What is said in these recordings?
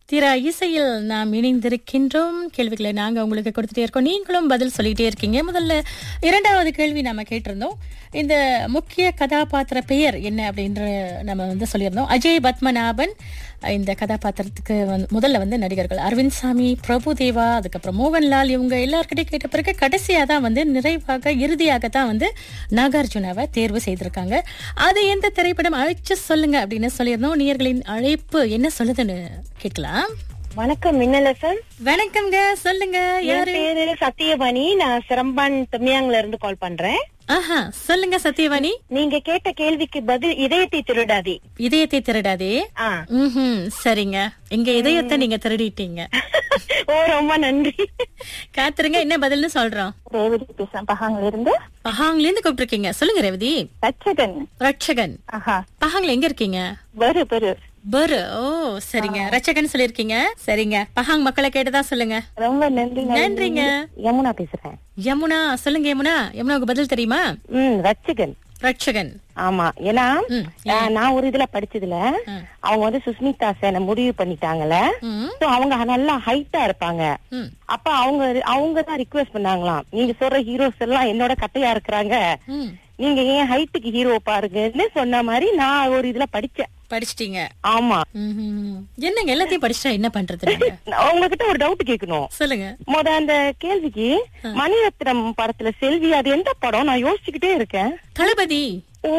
திரா இசையில் நாம் இணைந்திருக்கின்றோம் கேள்விகளை நாங்க உங்களுக்கு கொடுத்துட்டே இருக்கோம் நீங்களும் பதில் சொல்லிட்டே இருக்கீங்க முதல்ல இரண்டாவது கேள்வி நாம கேட்டிருந்தோம் இந்த முக்கிய கதாபாத்திர பெயர் என்ன அப்படின்ற நம்ம வந்து சொல்லியிருந்தோம் அஜய் பத்மநாபன் இந்த கதாபாத்திரத்துக்கு வந்து முதல்ல வந்து நடிகர்கள் அரவிந்த் சாமி பிரபு தேவா அதுக்கப்புறம் மோகன்லால் இவங்க எல்லார்கிட்டையும் கேட்ட பிறகு கடைசியாக தான் வந்து நிறைவாக இறுதியாக தான் வந்து நாகார்ஜுனாவை தேர்வு செய்திருக்காங்க அது எந்த திரைப்படம் அழைச்சு சொல்லுங்க அப்படின்னு சொல்லியிருந்தோம் நேயர்களின் அழைப்பு என்ன சொல்லுதுன்னு கேட்கலாம் வணக்கம் மின்னல் எஃப்எம் வணக்கம்ங்க சொல்லுங்க என் யாரு பேரு சத்தியவாணி நான் சிரம்பான் தொம்யாங்ல இருந்து கால் பண்றேன் ஆஹா சொல்லுங்க சத்யவாணி நீங்க கேட்ட கேள்விக்கு பதில் இதயத்தை திருடாதே இதயத்தை திருடாதே ஆ. ம்ஹும் சரிங்க எங்க இதயத்தை நீங்க திருடிட்டீங்க ஓ ரொம்ப நன்றி காத்துருங்க என்ன பதில்னு சொல்றோம் ரேவதி பேசுறேன் பகாங்ல இருந்து பஹாங்ல இருந்து கூப்பிட்டுருக்கீங்க சொல்லுங்க ரேவதி ரட்சகன் ரட்சகன் ஆஹா பஹாங்ல எங்க இருக்கீங்க வரு வரு பரு ஓ சரிங்க ரட்சகன் சொல்லிருக்கீங்க சரிங்க பஹாங் மக்களை கேட்டதா சொல்லுங்க ரொம்ப நன்றி நன்றிங்க யமுனா பேசுறேன் யமுனா சொல்லுங்க யமுனா யமுனாவுக்கு பதில் தெரியுமா ம் ரட்சகன் ரட்சகன் ஆமா ஏன்னா ம், ஆஹ், நான் ஒரு இதுல படிச்சதுல ஆ. அவங்க வந்து சுஸ்மிதா சேனை முடிவு பண்ணிட்டாங்கல்ல ம், So, அவங்க நல்லா ஹைட்டா இருப்பாங்க ம், அப்ப அவங்க அவங்க தான் ரிக்வெஸ்ட் பண்ணாங்களாம் நீங்க சொல்ற ஹீரோஸ் எல்லாம் என்னோட கட்டையா இருக்கிறாங்க ம். நீங்க ஏன் ஹைட்டுக்கு ஹீரோ பாருங்கன்னு சொன்ன மாதிரி நான் ஒரு இதுல படிச்சேன் படிச்சிட்டீங்க ஆமா ம்ஹும். என்னங்க எல்லாத்தையும் படிச்சிட்டா என்ன பண்றது நீங்க நான் உங்ககிட்ட ஒரு டவுட் கேட்கணும் சொல்லுங்க முத அந்த கேள்விக்கு மணிரத்னம் படத்துல செல்வி அது எந்த படம் நான் யோசிச்சுக்கிட்டே இருக்கேன் தளபதி ஓ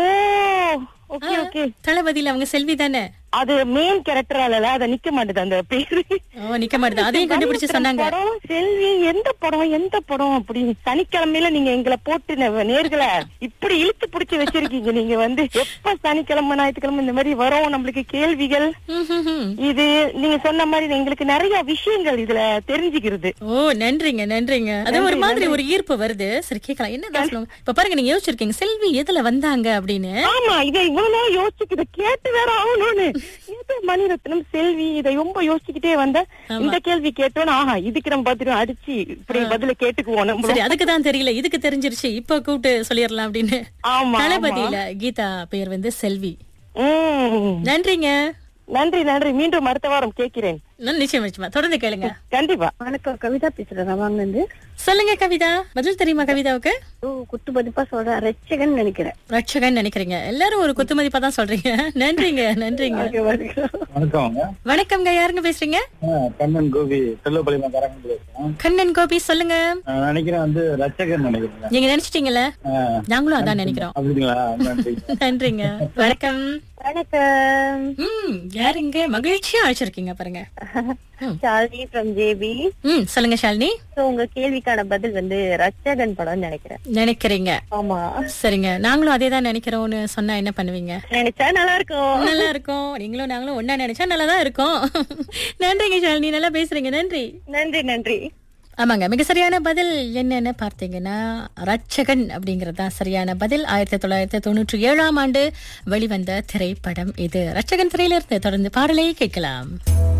ஓகே ஓகே தளபதியில அவங்க செல்வி தானே அது மெயின் கேரக்டரால அத நிக்க மாட்டேது அந்த பேரு ஓ நிக்க மாட்டேது அதையும் கண்டுபிடிச்சு சொன்னாங்க படம் செல்வி எந்த படம் எந்த படம் அப்படி சனிக்கிழமையில நீங்க எங்களை போட்டு நே- நேர்களை இப்படி இழுத்து பிடிச்சு வச்சிருக்கீங்க நீங்க வந்து எப்ப சனிக்கிழமை ஞாயிற்றுக்கிழமை இந்த மாதிரி வரும் நம்மளுக்கு கேள்விகள் ம்ஹும்ஹும். இது நீங்க சொன்ன மாதிரி எங்களுக்கு நிறைய விஷயங்கள் இதுல தெரிஞ்சுக்கிறது ஓ நன்றிங்க நன்றிங்க அது ஒரு மாதிரி ஒரு ஈர்ப்பு வருது சரி கேட்கலாம் என்னதான் சொல்லுங்க இப்ப பாருங்க நீங்க யோசிச்சிருக்கீங்க செல்வி எதுல வந்தாங்க அப்படின்னு ஆமா இதை இவ்வளவு நேரம் யோசிச்சுக்கிட்டு கேட்டு வேற ஆகணும்னு இது மணிரத்னம் செல்வி இதை ரொம்ப யோசிச்சுக்கிட்டே வந்த இந்த கேள்வி கேட்டோன்னு ஆஹா இதுக்கு நம்ம பதிலும் அடிச்சு இப்படி பதில கேட்டுக்குவோம் நம்ம சரி அதுக்கு தான் தெரியல இதுக்கு தெரிஞ்சிருச்சு இப்ப கூப்பிட்டு சொல்லிடலாம் அப்படின்னு ஆமா தளபதியில கீதா பெயர் வந்து செல்வி உம் நன்றிங்க நன்றி நன்றி மீண்டும் அடுத்த வாரம் கேட்கிறேன் நான் நிச்சயம் நிச்சயமா தொடர்ந்து கேளுங்க கண்டிப்பா வணக்கம் கவிதா பேசுறேன் ரவாங்க இருந்து சொல்லுங்க கவிதா பதில் தெரியுமா கவிதாவுக்கு குத்து பதிப்பா சொல்றேன் ரட்சகன் நினைக்கிறேன் ரட்சகன் நினைக்கிறீங்க எல்லாரும் ஒரு குத்து மதிப்பா தான் சொல்றீங்க நன்றிங்க நன்றிங்க வணக்கம் வணக்கம்ங்க யாருங்க பேசுறீங்க ஆ, கண்ணன் கோபி செல்லப்பள்ளிமா கரகம் பேசுறேன் கண்ணன் கோபி சொல்லுங்க நான் நினைக்கிறேன் வந்து ரச்சகர் நினைக்கிறேன் நீங்க நினைச்சிட்டீங்கல்ல ஆ, நாங்களும் அதான் நினைக்கிறோம் அப்படிங்களா நன்றி நன்றிங்க வணக்கம் வணக்கம் ம் யாருங்க மகிழ்ச்சியா அழைச்சிருக்கீங்க பாருங்க ம். சாலினி ஃப்ரம் ஜேபி ம் சொல்லுங்க ஷாலினி சோ உங்க கேள்விக்கான பதில் வந்து ரட்சகன் படம் நினைக்கிறேன் நினைக்கிறீங்க ஆமா சரிங்க நாங்களும் அதே தான் நினைக்கிறோம்னு சொன்னா என்ன பண்ணுவீங்க நினைச்சா நல்லா இருக்கும் நல்லா இருக்கும் நீங்களும் நாங்களும் ஒன்னா நினைச்சா நல்லா தான் இருக்கும் நன்றிங்க ஷாலினி நல்லா பேசுறீங்க நன்றி நன்றி நன்றி ஆமாங்க மிக சரியான பதில் என்னன்னு பார்த்தீங்கன்னா ரட்சகன் அப்படிங்கிறது தான் சரியான பதில் ஆயிரத்தி தொள்ளாயிரத்தி தொண்ணூற்றி ஏழாம் ஆண்டு வெளிவந்த திரைப்படம் இது ரட்சகன் திரையிலிருந்து தொடர்ந்து பாடலை கேட்கலாம்